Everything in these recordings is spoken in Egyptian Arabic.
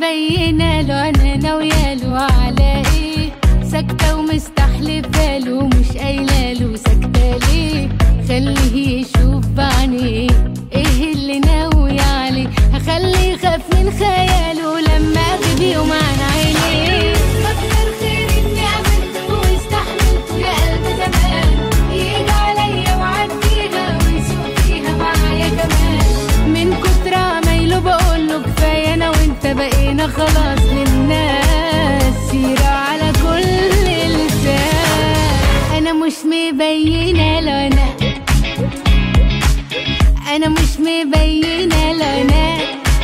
مبينة له انا ناوية له على ايه ساكتة ومستحلفة له مش قايلة له ساكتة ليه خليه يشوف بعينيه ايه اللي ناوي عليه هخليه يخاف من خياله لما اغيب يوم عن عينيه كتر خير اني امنت واستحملت يا قلب زمان يجي عليا وعديها ويسوق فيها معايا كمان من كتر عمايله بقوله كفايه انا وانت بقينا خلاص للناس سيرة على كل لسان انا مش مبينه له انا انا مش مبينه له انا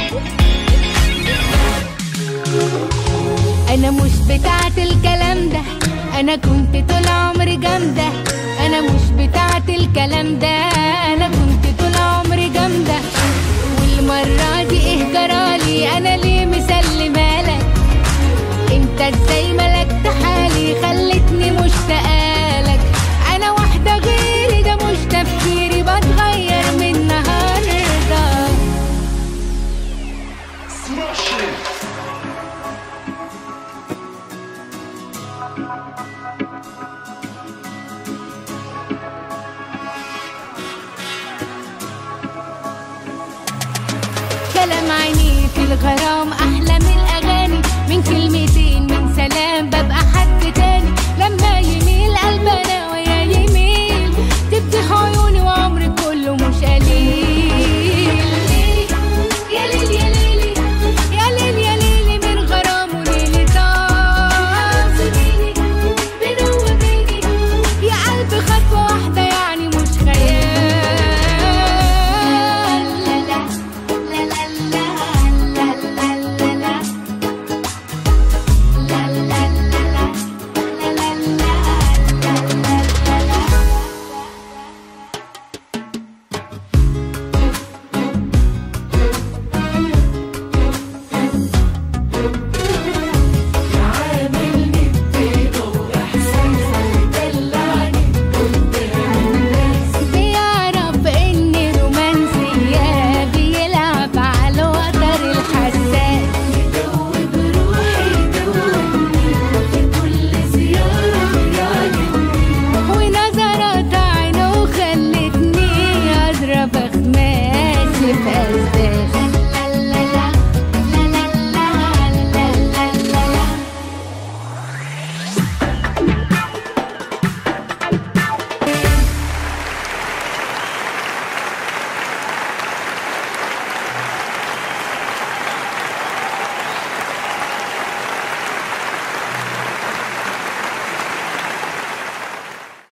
انا مش بتاعت الكلام ده انا كنت طول عمري جامده انا مش بتاعت الكلام ده انا كنت طول عمري جامده والمره دي ايه جرالي انا ليه مسلمه لك انت ازاي ملكت حالي خلتني مشتاقه لك انا واحده غيري ده مش تفكيري بتغير من النهارده كلام عيني في الغرام احلى من الاغاني من كلمتين